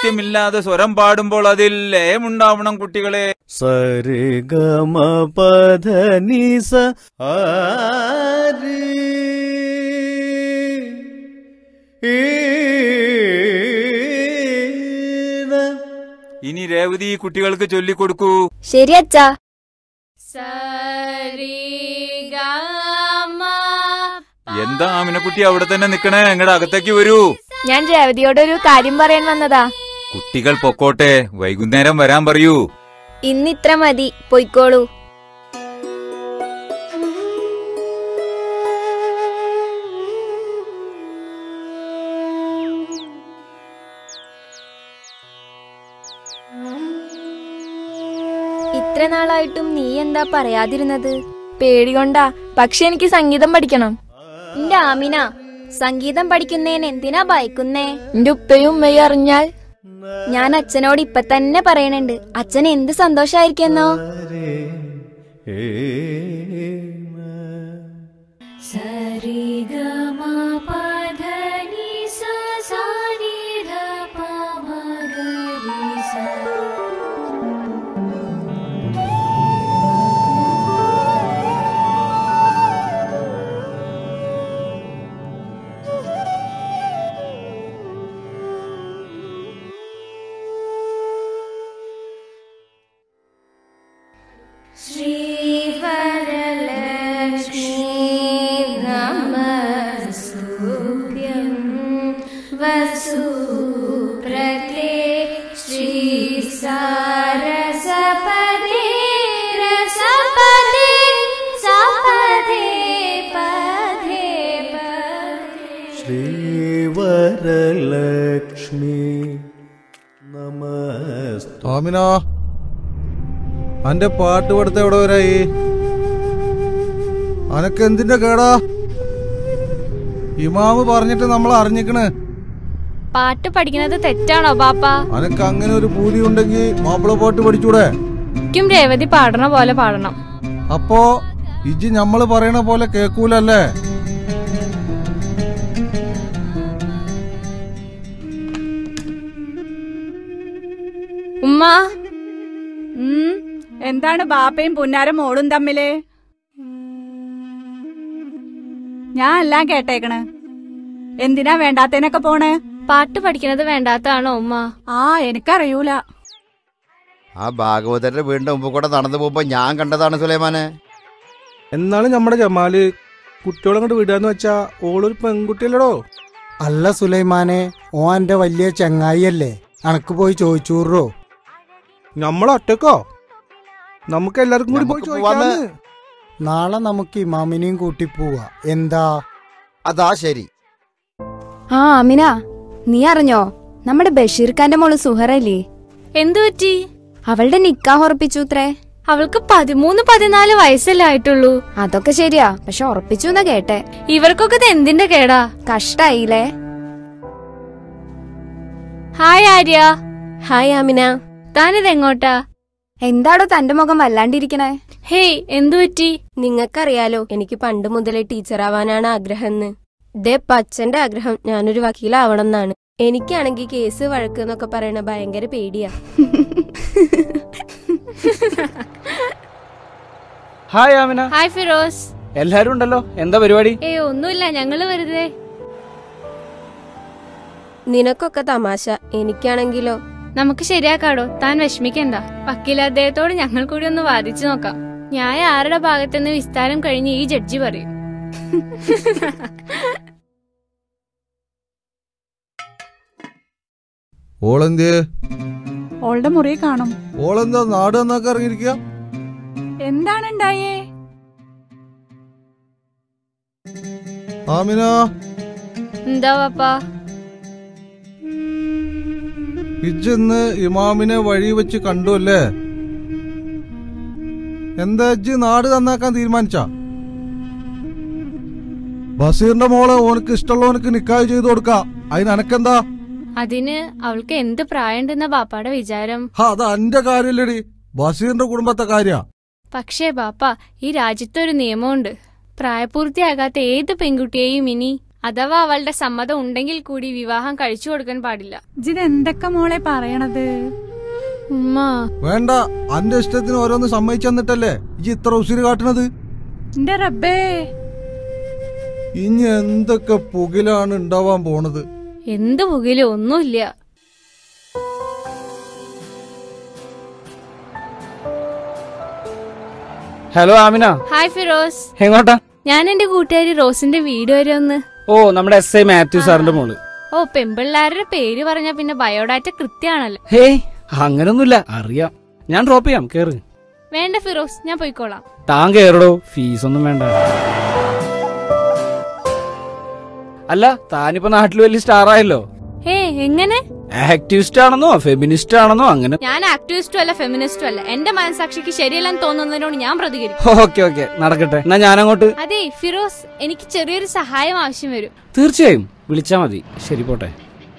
¬ സാഹിത്യമില്ലാതെ സ്വരം പാടുമ്പോൾ അതിൽ ലയമുണ്ടാവണം കുട്ടികളെ സരിഗമ പധ നിസ ആരി ഈണ. ഇനി രേവതി ഈ കുട്ടികൾക്ക് ചൊല്ലിക്കൊടുക്കൂ ശരി അച്ഛാ എന്താ ആമിനക്കുട്ടി അവിടെ തന്നെ നിക്കണേ ഞങ്ങളുടെ അകത്തേക്ക് വരൂ ഞാൻ രേവതിയോട് ഒരു കാര്യം പറയാൻ വന്നതാ കുട്ടികൾ പൊക്കോട്ടെ വൈകുന്നേരം വരാൻ പറയൂ ഇന്ന് ഇത്ര മതി പൊയ്ക്കോളൂ ഇത്ര നാളായിട്ടും നീ എന്താ പറയാതിരുന്നത് പേടികൊണ്ടാ പക്ഷെ എനിക്ക് സംഗീതം പഠിക്കണം എന്റെ ആമിന സംഗീതം പഠിക്കുന്നേന് എന്തിനാ ഭയക്കുന്നേ എന്റെ ഉപ്പയും ഉമ്മയും അറിഞ്ഞാൽ ഞാൻ അച്ഛനോട് ഇപ്പൊ തന്നെ പറയണുണ്ട് അച്ഛൻ എന്ത് സന്തോഷായിരിക്കുന്നോ ശ്രീവരലക്ഷ്മി നമസ്തു ആമിന അന്റെ പാട്ട് പഠിത്ത എവിടെ വരായി അനക്ക് എന്തിന്റെ കേടാ ഇമാമ് പറഞ്ഞിട്ട് നമ്മൾ അറിഞ്ഞിക്കണ് പാട്ട് പഠിക്കുന്നത് തെറ്റാണോ പാപ്പ അനക്ക് അങ്ങനെ ഒരു പൂതി ഉണ്ടെങ്കിൽ മാപ്പിള പാട്ട് പഠിച്ചൂടെ എനിക്കും രേവതി പാടണ പോലെ പാടണം അപ്പോ ഇജി ഞമ്മള് പറയണ പോലെ കേക്കൂലല്ലേ ഉമ്മ ഉം, എന്താണ് ബാപ്പയും പുന്നാരും മോളും തമ്മില് ഞാൻ എല്ലാം കേട്ടേക്കണ് എന്തിനാ വേണ്ടാത്തേനൊക്കെ പോണേ പാട്ട് പഠിക്കുന്നത് വേണ്ടാത്താണോ ഉമ്മ ആ എനിക്കറിയൂല ആ ഭാഗവതരുടെ വീടിന്റെ മുമ്പ് കൂടെ നടന്നു പോകുമ്പോ ഞാൻ കണ്ടതാണ് സുലൈമാനെ എന്നാലും നമ്മുടെ ജമാല് കുട്ടികളെ അങ്ങോട്ട് വിടാന്ന് വെച്ചാ ഓളൊരു പെൺകുട്ടിയല്ലടോ അല്ല സുലൈമാനെ ഓ എന്റെ വലിയ ചങ്ങായിയല്ലേ അനക്ക് പോയി ചോദിച്ചൂറോ നമ്മൾ ഒറ്റക്കോ നമുക്ക് എല്ലാവർക്കും കൂടി പോയി നമുക്ക് പോവാന്ന്. ചോദിക്കാന്ന് നാളെ നമുക്ക് ഇമാമിനെയും കൂട്ടി പോവാ എന്താ അതാ ശരി ആ അമിന നീ അറിഞ്ഞോ നമ്മുടെ ബഷീർ ഖാന്റെ മോള് സുഹറല്ലേ എന്തു പറ്റി അവളുടെ നിക്കാഹ് ഉറപ്പിച്ചു അത്രേ അവൾക്ക് പതിമൂന്ന് പതിനാല് വയസ്സല്ലേ ആയിട്ടുള്ളൂ അതൊക്കെ ശരിയാ പക്ഷെ ഉറപ്പിച്ചു എന്നാ കേട്ടെ ഇവർക്കൊക്കെ ഇത് എന്തിന്റെ കേടാ കഷ്ടായില്ലേ ഹായ് ആര്യ ഹായ് അമിന താനിത് എങ്ങോട്ടാ എന്താടോ തന്റെ മുഖം വല്ലാണ്ടിരിക്കണേ ഹേയ് എന്തു പറ്റി നിങ്ങൾക്കറിയാലോ എനിക്ക് പണ്ട് മുതലേ ടീച്ചറാവാനാണ് ആഗ്രഹം എന്ന് ദേ പച്ചന്റെ ആഗ്രഹം ഞാനൊരു വക്കീലാവണം എന്നാണ് എനിക്കാണെങ്കിൽ കേസ് വഴക്ക് എന്നൊക്കെ പറയണ ഭയങ്കര പേടിയാ ഹായ് ആമിന ഹായ് ഫിറോസ് എല്ലാരും ഉണ്ടല്ലോ എന്താ പരിപാടി ഏ ഒന്നുമില്ല ഞങ്ങള് വെറുതെ നിനക്കൊക്കെ തമാശ എനിക്കാണെങ്കിലോ നമുക്ക് ശരിയാക്കാടോ താൻ വിഷമിക്കണ്ട വക്കീൽ അദ്ദേഹത്തോട് ഞങ്ങൾ കൂടി ഒന്ന് വാദിച്ചു നോക്കാം ന്യായം ആരുടെ ഭാഗത്തുനിന്ന് വിസ്താരം കഴിഞ്ഞ് ഈ ജഡ്ജി പറയും ഓളെന്തിയേ ഓളുടെ മുറി കാണും ഓളെന്താ നാട് നന്നാക്കാൻ ഇറങ്ങിയിരിക്കുക എന്താണ് ഉണ്ടായേ ആമിന എന്താ പാപ്പാ ഇജ്ജ് ഇമാമിനെ വഴി വെച്ച് കണ്ടു അല്ലേ എന്താ ഇജ്ജ് നാട് നന്നാക്കാൻ തീരുമാനിച്ച ബസീറിന്റെ മോളെ ഓനക്ക് ഇഷ്ടമുള്ളവനക്ക് നിക്കാഹ് ചെയ്തു കൊടുക്കാം അതിന് അനക്കെന്താ അതിന് അവൾക്ക് എന്ത് പ്രായമുണ്ടെന്ന ബാപ്പാടെ വിചാരം ഹാ അത് അന്റെ കാര്യല്ലടി ബസീറിന്റെ കുടുംബത്തെ കാര്യ പക്ഷേ ബാപ്പ ഈ രാജ്യത്തൊരു നിയമമുണ്ട് പ്രായപൂർത്തിയാകാത്ത ഏത് പെൺകുട്ടിയെയും ഇനി അഥവാ അവളുടെ സമ്മതം ഉണ്ടെങ്കിൽ കൂടി വിവാഹം കഴിച്ചു കൊടുക്കാൻ പാടില്ല ജിത് എന്തൊക്കെ മോളെ പറയണത് ഉമ്മ വേണ്ട അന്റെ ഇഷ്ടത്തിന് ഓരോന്ന് സമ്മതിച്ചു തന്നിട്ടല്ലേ ഇജ്ജ് ഇത്ര ഉസിര് കാട്ടണത് എന്റെ റബ്ബേ ഇനി എന്തൊക്കെ പുകിലാണ് ഉണ്ടാവാൻ പോണത് എന്ത് പുകയിലും ഒന്നുമില്ല ഹലോ ആമിന ഹായ് ഫിറോസ് എങ്ങോട്ടാ ഞാൻ എന്റെ കൂട്ടുകാരി റോസിന്റെ വീട് വരെ ഒന്ന് ഓ നമ്മുടെ എസ് ഐ മാത്യു സാറിന്റെ മോള് ഓ പെമ്പിള്ളാരുടെ പേര് പറഞ്ഞാ പിന്നെ ബയോഡാറ്റ കൃത്യാണല്ലോ ഹേയ് അങ്ങനൊന്നുമില്ല അറിയാം ഞാൻ ഡ്രോപ്പ് ചെയ്യാം കേറ് വേണ്ട ഫിറോസ് ഞാൻ പോയിക്കോളാം താൻ കേറടോ ഫീസ് ഒന്നും വേണ്ട അല്ല താനിപ്പോ നാട്ടിൽ വലിയ സ്റ്റാർ ആയല്ലോ ഹേ എങ്ങനെ ആക്ടിവിസ്റ്റ് ആണെന്നോ ഫെമിനിസ്റ്റ് ആണെന്നോ അങ്ങനെ ഞാൻ ആക്ടിവിസ്റ്റും അല്ല ഫെമിനിസ്റ്റും അല്ല എന്റെ മനസാക്ഷിക്ക് ശരിയല്ലെന്ന് തോന്നുന്നതിനോട് ഞാൻ പ്രതികരിക്കും ഓക്കെ ഓക്കെ നടക്കട്ടെ എന്നാ ഞാനങ്ങോട്ട് അതെ ഫിറോസ് എനിക്ക് ചെറിയൊരു സഹായം ആവശ്യം വരും തീർച്ചയായും വിളിച്ചാ മതി ശരി പോട്ടെ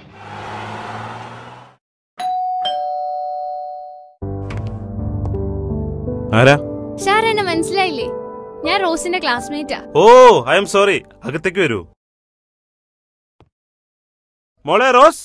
ആരാ ഷാർ എന്നെ മനസ്സിലായില്ലേ ഞാൻ റോസിന്റെ ക്ലാസ്മേറ്റാ ഓ ഐ എം സോറി അകത്തേക്ക് വരൂ മോളെ റോസ്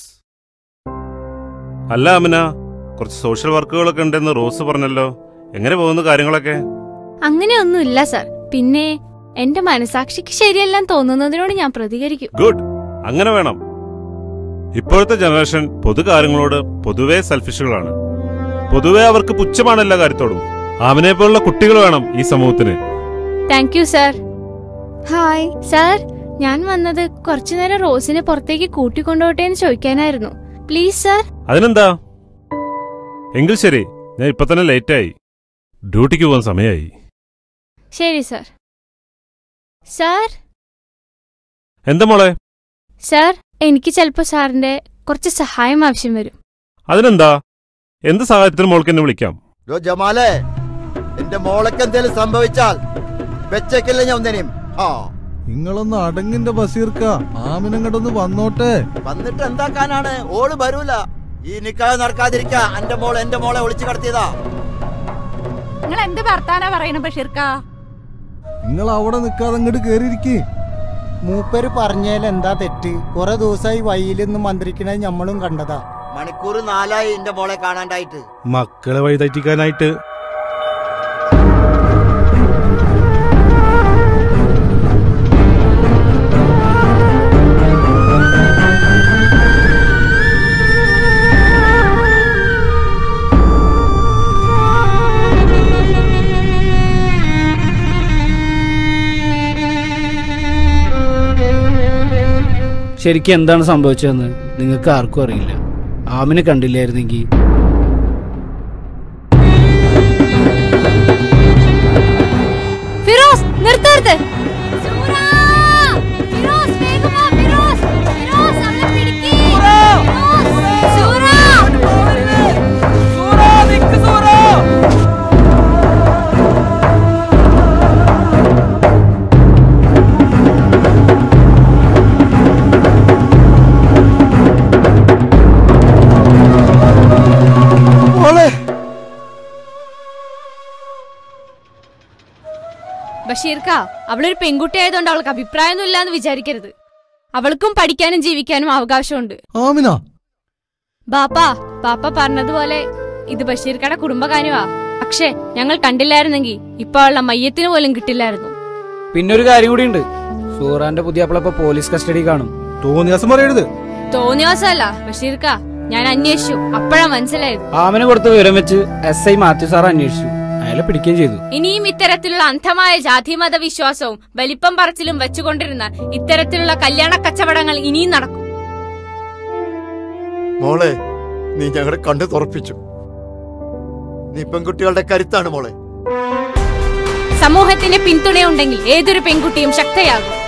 അല്ല അമിന കുറച്ച് സോഷ്യൽ വർക്കുകളൊക്കെ ഉണ്ടെന്ന് റോസ് പറഞ്ഞല്ലോ എങ്ങനെ പോകുന്നു കാര്യങ്ങളൊക്കെ അങ്ങനെയൊന്നുമില്ല സാർ പിന്നെ എന്റെ മനസാക്ഷിക്ക് ശരിയല്ലെന്ന് തോന്നുന്നതിനോട് ഞാൻ പ്രതികരിക്കും ഗുഡ് അങ്ങനെ വേണം ഇപ്പോഴത്തെ ജനറേഷൻ പൊതുകാര്യങ്ങളോട് പൊതുവേ സെൽഫിഷുകളാണ് പൊതുവേ അവർക്ക് പുച്ഛമാണ് എല്ലാ കാര്യത്തോടും അവനെ പോലുള്ള കുട്ടികൾ വേണം ഈ സമൂഹത്തിന് thank you sir hi sir ഞാൻ വന്നത് കുറച്ചു നേരം റോസിനെ പുറത്തേക്ക് കൂട്ടിക്കൊണ്ടുപോട്ടെ എന്ന് ചോദിക്കാനായിരുന്നു പ്ലീസ് സാർ അതിനെന്താ എങ്കിൽ ശരി ഞാൻ ഇപ്പൊ തന്നെ ലേറ്റായി ഡ്യൂട്ടിക്ക് പോകാൻ സമയമായി ശരി സാർ സാർ എന്താ മോളെ സാർ എനിക്ക് ചിലപ്പോ സാറിന്റെ കുറച്ച് സഹായം ആവശ്യം വരും അതിനെന്താ എന്ത് സഹായത്തിനും മോൾക്ക് എന്നെ വിളിക്കാം ലോ ജമാലേ എന്റെ മോളൊക്കെ എന്തേലും സംഭവിച്ചാൽ വെച്ചേക്കില്ല ഞാൻ ഒന്നിനെയും ആ നിങ്ങളൊന്ന് അടങ്ങിന്റെ ബസീർക്ക ആമിനങ്ങടൊന്ന് വന്നോട്ടെ വന്നിട്ട് എന്താക്കാനാണ് ഓള് വരൂല ഈ നിക്കാതെ നടക്കാതിരിക്ക എന്റെ മോൾ എന്റെ മോളെ ഒളിച്ചു കടത്തിയതാ നിങ്ങൾ എന്ത് വർത്താനാ പറയണ ബഷീർക്ക നിങ്ങൾ അവിടെ നിൽക്കാതെ അങ്ങോട്ട് കേറിയിരിക്കേ മൂപ്പര് പറഞ്ഞേൽ എന്താ തെറ്റ് കുറെ ദിവസമായി വഴിയിൽ നിന്ന് മന്ത്രിക്കണത് ഞമ്മളും കണ്ടതാ മണിക്കൂർ നാലായി എന്റെ മോളെ കാണാണ്ടായിട്ട് മക്കളെ വഴിതെറ്റിക്കാനായിട്ട് ശരിക്കും എന്താണ് സംഭവിച്ചതെന്ന് നിങ്ങൾക്ക് ആർക്കും അറിയില്ല ആമിനെ കണ്ടില്ലായിരുന്നെങ്കിൽ ഫിറോസ് നിർത്തരുത് മോളെ ബഷീർക്ക അവളൊരു പെൺകുട്ടി ആയതുകൊണ്ട് അവൾക്ക് അഭിപ്രായമൊന്നും ഇല്ലാന്ന് വിചാരിക്കരുത് അവൾക്കും പഠിക്കാനും ജീവിക്കാനും അവകാശമുണ്ട് ആമിന ബാപ്പാ പാപ്പ പറഞ്ഞതുപോലെ ഇത് ബഷീർക്കയുടെ കുടുംബകാര്യമാ പക്ഷേ ഞങ്ങൾ കണ്ടില്ലായിരുന്നെങ്കിൽ ഇപ്പൊ അവളുടെ മയ്യത്തിന് പോലും കിട്ടില്ലായിരുന്നു പിന്നെ ഒരു കാര്യം കൂടി ഉണ്ട് സൂറാന്റെ പുതിയ ഇപ്പൊ പോലീസ് കസ്റ്റഡി കാണും തോന്നിയാസം പറയരുത് തോന്നിയോസല്ല ബഷീർക്ക ഞാൻ അന്വേഷിച്ചു അപ്പോഴാ മനസ്സിലായത് ആമിനെ കൊടുത്ത വിവരം വെച്ച് എസ് ഐ മാത്യു സാർ അന്വേഷിച്ചു അയാളെ പിടിക്കുകയും ചെയ്തു ഇനിയും ഇത്തരത്തിലുള്ള അന്ധമായ ജാതിമത വിശ്വാസവും വലിപ്പം പറച്ചിലും വെച്ചുകൊണ്ടിരുന്ന ഇത്തരത്തിലുള്ള കല്യാണ കച്ചവടങ്ങൾ ഇനിയും നടക്കും മോളെ നീ ഞങ്ങളെ കണ്ടു തുറപ്പിച്ചു നീ പെൺകുട്ടികളുടെ കരുത്താണ് മോളെ സമൂഹത്തിന്റെ പിന്തുണയുണ്ടെങ്കിൽ ഏതൊരു പെൺകുട്ടിയും ശക്തയാകും